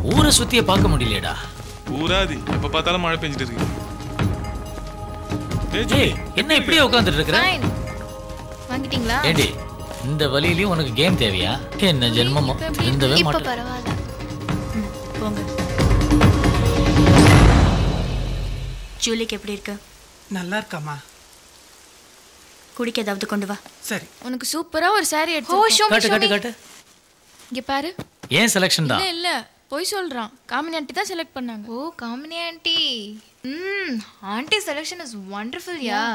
ஊரை சுத்திய பார்க்க முடியலடா ஊராது எப்ப பார்த்தாலும் மழை பெஞ்சிட்டு இருக்கு ஏய், ஏய் என்ன இப்படியே உட்காந்துட்டு இருக்கிற ஃபைன் வாங்கிட்டீங்களா ஏண்டி இந்த வழியிலயும் உனக்கு கேம் தேவையா என்ன ஜென்மமோ இப்ப எப்படி இருந்தவே இருக்கு? இப்ப மாட்டேன் பரவாயில்ல ம், போங்க ஜூலிக்கு எப்படி இருக்கு நல்லா இருக்காமா குடிக்க ஏதாவது கொண்டு வா சரி உனக்கு சூப்பரா ஒரு saree எடுத்து ஓ ஷோ காட்டு காட்டு காட்டு இங்க பாரு ஏன் செலெக்ஷன் இல்ல தான் இல்ல போய் சொல்றான் காமினி ஆண்டி தான் செலக்ட் பண்ணாங்க oh Kamini aunty hmm aunty selection is wonderful yeah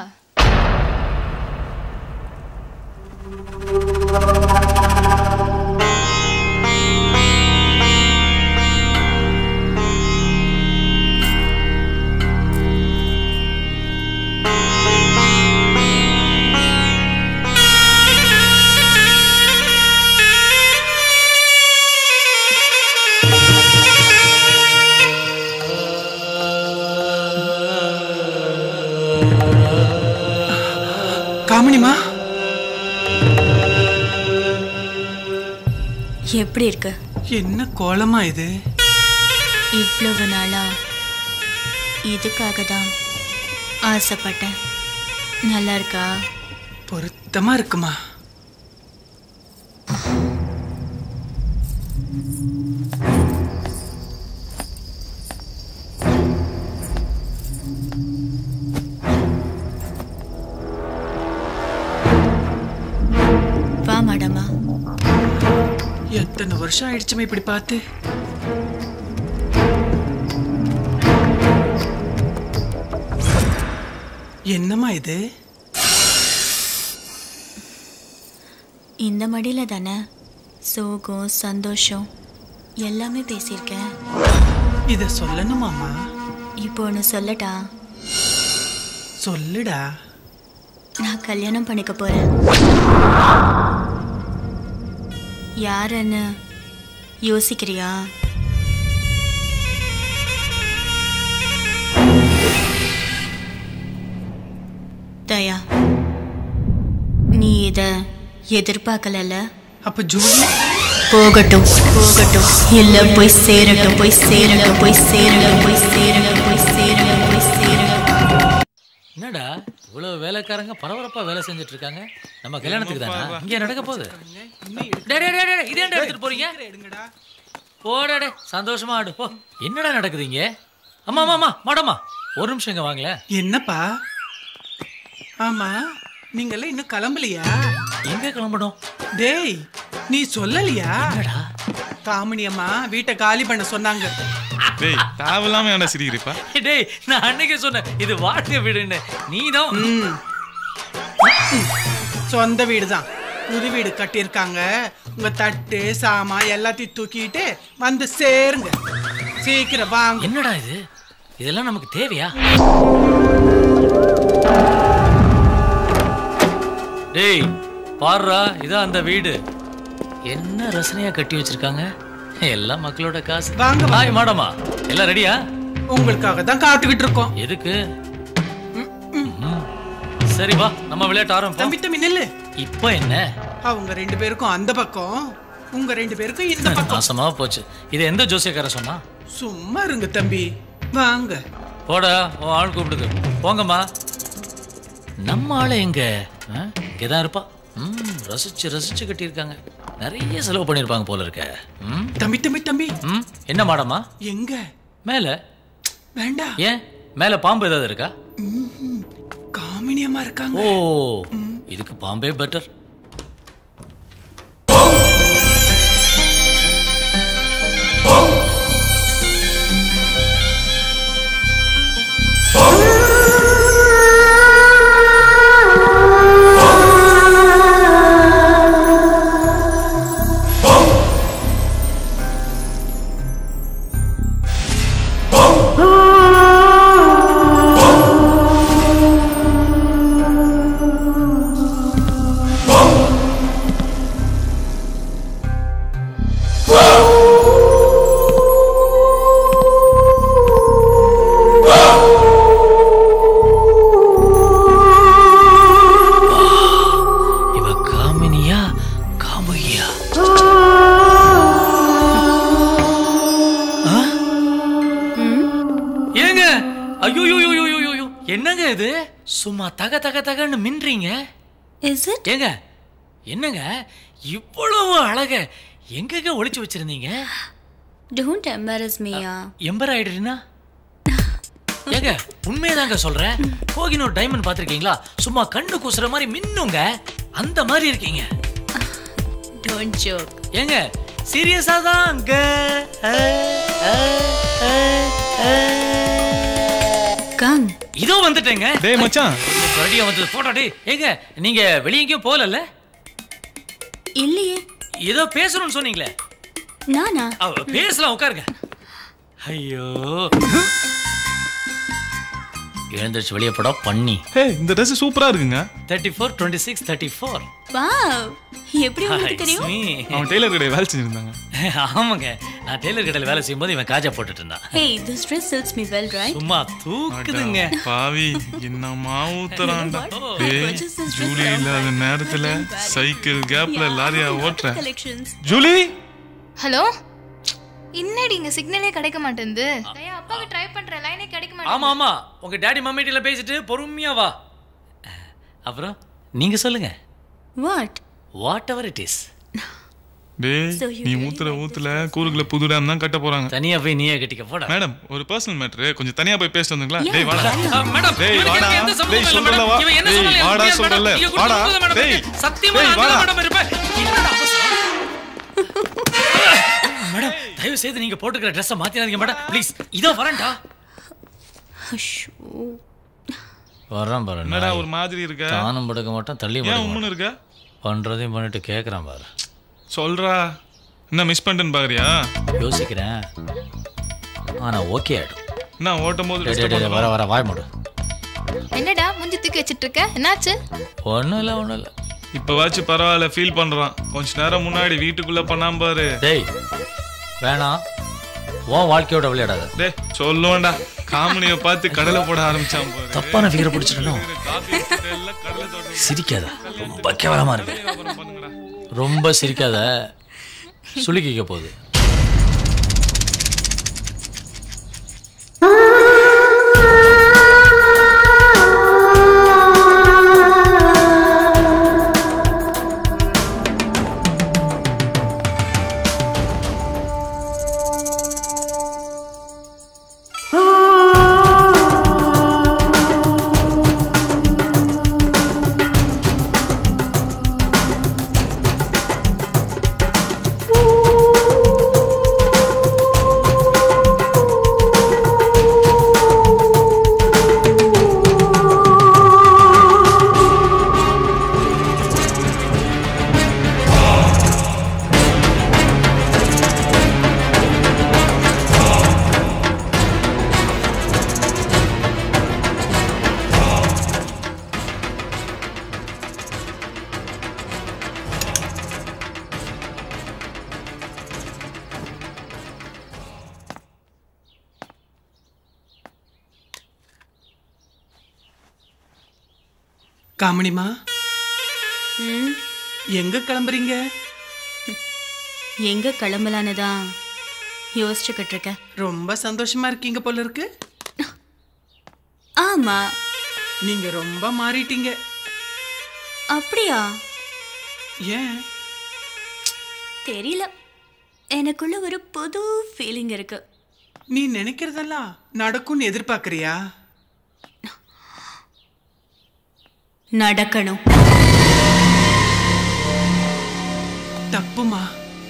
காமினிமா எப்படி இருக்கு என்ன கோலமா இது இவ்வளவு நாளா இதுக்காக தான் ஆசைப்பட்டேன் நல்லா இருக்கா பொருத்தமா இருக்குமா வா மேடமா எத்தனை வருஷம் ஆயிடுச்சுமா இப்படி பார்த்து என்னம்மா இது இந்த மடியில தானே சோகம் சந்தோஷம் எல்லாமே பேசியிருக்கேன் இத சொல்லணுமாமா இப்போ ஒன்று சொல்லட்டா சொல்லுடா நான் கல்யாணம் பண்ணிக்க போறேன் யாருன்னு யோசிக்கிறியா தயா நீ இத எதிர்பார்க்கலல்ல அப்ப ஜூலி போகட்டும் போகட்டும் இல்ல போய் சேரட்டும் போய் சேரட்டும் போய் சேரட்டும் போய் சேரட்டும் போய் சேரட்டும் போய் சேரட்டும் என்னடா இவ்வளவு வேலைக்காரங்க பரபரப்பா வேலை செஞ்சுட்டு இருக்காங்க நம்ம கல்யாணத்துக்கு தானே இங்க நடக்க போகுது டேய், டேய், டேய், டேய், இதேன்டா எடுத்துட்டு போறீங்க எடுங்கடா போடா டேய், சந்தோஷமா ஆடு போ என்னடா நடக்குது இங்க அம்மா அம்மா அம்மா மாடம்மா ஒரு நிமிஷம் இங்க வாங்களே என்னப்பா ஆமா நீங்கெல்லாம் இன்னும் கிளம்பலையா எங்க கிளம்பணும் டேய் நீ சொல்லலையா என்னடா காமினி அம்மா வீட்டை காலி பண்ண சொன்னாங்க டேய் தேவையில்லாம என்ன சிரிக்கிறப்பா டேய் நான் அன்னைக்கு சொன்னேன் இது வாழ்க்கை வீடுன்னு நீ தான் ம். சொந்த வீடு தான் புது வீடு கட்டியிருக்காங்க உங்க தட்டு சாமா எல்லாத்தையும் தூக்கிட்டு வந்து சேருங்க சீக்கிரம் வாங்க என்னடா இது இதெல்லாம் நமக்கு தேவையா டேய் பாருடா இதான் அந்த வீடு என்ன ரசனையா கட்டி வச்சிருக்காங்க எல்லாம் மக்களோட காசு வாங்க, வாங்க. ஹாய் மாடமா எல்லாம் ரெடியா உங்களுக்காக தான் காத்துக்கிட்டு இருக்கோம் எதுக்கு ம். சரி வா நம்ம விளையாட்ட ஆரம்பிப்போம் தம்பி தம்பி நில்லு இப்போ என்ன அவங்க ரெண்டு பேருக்கும் அந்த பக்கம் உங்க ரெண்டு பேருக்கும் இந்த பக்கம் நாசமா போச்சு இது எந்த ஜோசியக்கார சொன்னா சும்மா இருங்க தம்பி வாங்க போடா உன் ஆள் கூப்பிடுது போங்கம்மா நம்ம ஆளு எங்க ஆ? இங்கதான் இருப்பா ம் ரசிச்சு ரசிச்சு கட்டியிருக்காங்க நிறைய செலவு பண்ணியிருப்பாங்க போல இருக்க ம் தம்பி தம்பி தம்பி ம் என்ன மாடம்மா எங்க மேல வேண்டாம் ஏன் மேல பாம்பு ஏதாவது இருக்கா ம்ஹும். காமினியம்மா இருக்காங்க ஓ இதுக்கு பாம்பே பெட்டர் ஆ ஐயோ என்னங்க இது சும்மா தக தக தகன்னு மின்றீங்க இஸ் இட் ஏங்க என்னங்க இவ்வளவு அழக எங்கங்க ஒளிச்சு வச்சிருந்தீங்க டோன்ட் எம்பாரஸ் மீயா எம்பராய்டரினா ஏங்க உண்மையதாங்க சொல்றேன் கோகினூர் டைமண்ட் பார்த்திருக்கீங்களா சும்மா கண்ணு கூசுற மாதிரி மின்னுங்க அந்த மாதிரி இருக்கீங்க டோன்ட் ஜோக் ஏங்க சீரியஸா தாங்க கம் இதோ வந்துட்டேங்க டேய் மச்சான் ரெடியா வந்தது போட்டோ டேய் ஏங்க நீங்க வெளிய எங்கேயும் போகலல்ல இல்லையே ஏதோ பேசணும்னு சொன்னீங்களே நானா அவ, பேசலாம் உட்காருங்க ஐயோ எழுந்திரிச்சு வெளியே போடா பண்ணி ஹே இந்த Dress சூப்பரா இருக்குங்க thirty four twenty six thirty four wow எப்படி உங்களுக்கு தெரியும் அவன் டெய்லர் கடையை வேலை செஞ்சிருந்தாங்க ஆமாங்க நான் டெய்லர் கடையில் வேலை செய்யும்போது இவன் காஜா போட்டுட்டு இருந்தான் hey this dress suits me well right சும்மா தூக்குதுங்க அட பாவி என்னமா ஊத்துறான்டா You know what? டேய் I purchased this dress Julie from இல்லாத my நேரத்துல husband very சைக்கிள் கேப்ல Yeah, லாரியா we have ஓட்டுற collections ஜூலி ஹலோ என்னடி இங்க சிக்னலே கிடைக்க மாட்டேங்குது தயா அப்பாவுக்கு ட்ரை பண்ற லைனே கிடைக்க ஆமா மாட்டேங்குது ஆமா உங்க டாடி மம்மிட்டில பேசிட்டு பொறுமையா வா அப்புறம் நீங்க சொல்லுங்க what whatever it is டேய் So you நீ really ஊத்துற like ஊத்துல கூறுக்குள்ள புது டேம் தான் கட்ட போறாங்க தனியா போய் நீயே கட்டிக்க போடா மேடம் ஒரு பர்சனல் மேட்ரு கொஞ்சம் தனியா போய் பேசிட்டு வந்துங்களா Yeah, டேய் வாடா ஆ, மேடம் டேய் இவனுக்கு வாடா எனக்கு எந்த சம்பந்தமும் டேய் இல்ல, சொல்றல மேடம். வா இவன் என்ன டேய் சொன்னாலும் எனக்கு வாடா புரியாது, மேடம். சொல்றல நீங்க கொடுத்த வாடா புது மேடம் டேய் இருக்கு. சத்தியமா டேய், நான் வாடா. அந்த மேடம் இருப்பேன் என்னடா அவசரம்? மேடம் தயவு செய்து நீங்க போட்டுக்கிற ட்ரெஸ்ஸை மாத்திராதீங்க மேடம் ப்ளீஸ் இதோ வரேன்டா ஐயோ வரேன் பாரு என்னடா ஒரு மாதிரி இருக்க தானும் படுக்க மாட்டோம் தள்ளி ஏன் உம்முன்னு இருக்க பண்றதையும் பண்ணிட்டு கேட்குறான் பாரு சொல்றா என்ன மிஸ் பண்ணிட்டேன்னு பாக்குறியா யோசிக்கிறேன் ஆனா ஓகே ஆயிடும் என்ன ஓட்டும் போது டேய், disturb டேய், டேய், வர பண்ணவா? வர வாய் மூடு என்னடா மூஞ்சி தூக்கி வச்சிட்டு இருக்க என்னாச்சு ஒன்றும் இல்லை ஒன்றும் இல்லை இப்பவாச்சும் பரவாயில்ல ஃபீல் பண்றான் கொஞ்ச நேரம் முன்னாடி வீட்டுக்குள்ள பண்ணாம பாரு டேய் வேணாம் உன் வாழ்க்கையோட விளையாடாத டேய் சொல்லுவேன்டா காமெடியை பார்த்து கடலை போட ஆரம்பிச்சான் பாரு தப்பான ஃபிகரை பிடிச்சிடணும் காபி குடிச்சிட்டு எல்லாம் கடலை தோட்டம் சிரிக்காத ரொம்ப கேவலமா இருக்கு அப்புறம் பண்ணுங்கடா ரொம்ப சிரிக்காத சுளுக்கிக்க போகுது காமணிமா ம் எங்க கிளம்புறீங்க எங்க கிளம்பலான்னு தான் யோசிச்சுக்கிட்டு இருக்கேன் ரொம்ப சந்தோஷமா இருக்கீங்க போல இருக்கு ஆமா நீங்க ரொம்ப மாறிட்டீங்க அப்படியா ஏன் தெரியல எனக்குள்ள ஒரு புது ஃபீலிங் இருக்கு நீ நினைக்கிறதெல்லாம் நடக்கும்னு எதிர்பார்க்கறியா நடக்கணும் தப்புமா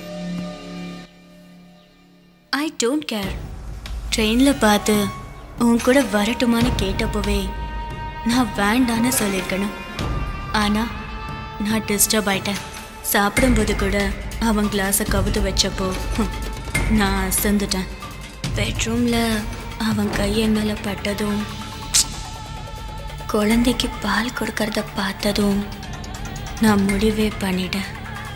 ஐ டோன்ட் கேர் ட்ரெயினில் பார்த்து உன் கூட வரட்டுமான்னு கேட்டப்போவே நான் வேண்டான்னு சொல்லியிருக்கணும் ஆனால் நான் டிஸ்டர்ப் ஆயிட்டேன் சாப்பிடும்போது கூட அவன் கிளாஸை கவுத்து வச்சப்போ ஹம், நான் அசந்துட்டேன் பெட்ரூமில் அவன் கையை மேலே பட்டதும் குழந்தைக்கு பால் கொடுக்கறத பார்த்ததும் நான் முடிவே பண்ணிட்டேன்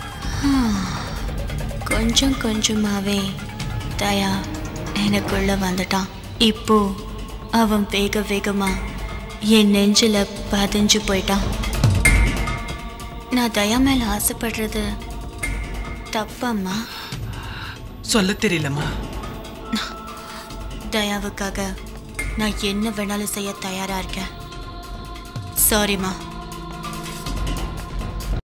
கொஞ்சம் கொஞ்சமாவே தயா எனக்குள்ள வந்துட்டான் இப்போ அவன் வேக வேகமா என் நெஞ்சில பதிஞ்சு போயிட்டான் நான் தயா மேல ஆசைப்படுறது தப்பாம்மா சொல்ல தெரியலம்மா தயாவுக்காக நான் என்ன வேணாலும் செய்ய தயாரா இருக்கேன் சாரிம்மா